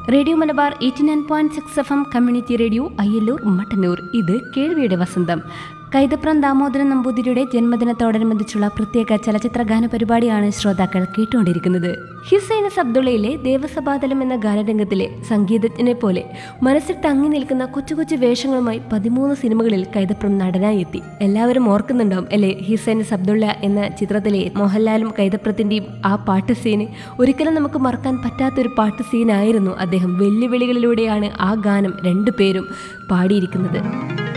radio Malabar eighty nine point six F M community radio Ayyallur Mattannur ഇത് കേൾവിയുടെ വസന്തം കൈതപ്രം ദാമോദരൻ നമ്പൂതിരിയുടെ ജന്മദിനത്തോടനുബന്ധിച്ചുള്ള പ്രത്യേക ചലച്ചിത്ര ഗാന പരിപാടിയാണ് ശ്രോതാക്കൾ കേട്ടുകൊണ്ടിരിക്കുന്നത് ഹിസൈനസ് അബ്ദുള്ളയിലെ ദേവസഭാതലം എന്ന ഗാനരംഗത്തിലെ സംഗീതജ്ഞനെ പോലെ മനസ്സിൽ തങ്ങി നിൽക്കുന്ന കൊച്ചു കൊച്ചു വേഷങ്ങളുമായി പതിമൂന്ന് സിനിമകളിൽ കൈതപ്രം നടനായി എത്തി എല്ലാവരും ഓർക്കുന്നുണ്ടാവും അല്ലേ ഹിസൈനസ് അബ്ദുള്ള എന്ന ചിത്രത്തിലെ മോഹൻലാലും കൈതപ്രത്തിന്റെയും ആ പാട്ട് സീന് ഒരിക്കലും നമുക്ക് മറക്കാൻ പറ്റാത്തൊരു പാട്ട് സീനായിരുന്നു അദ്ദേഹം വെല്ലുവിളികളിലൂടെയാണ് ആ ഗാനം രണ്ടുപേരും പാടിയിരിക്കുന്നത്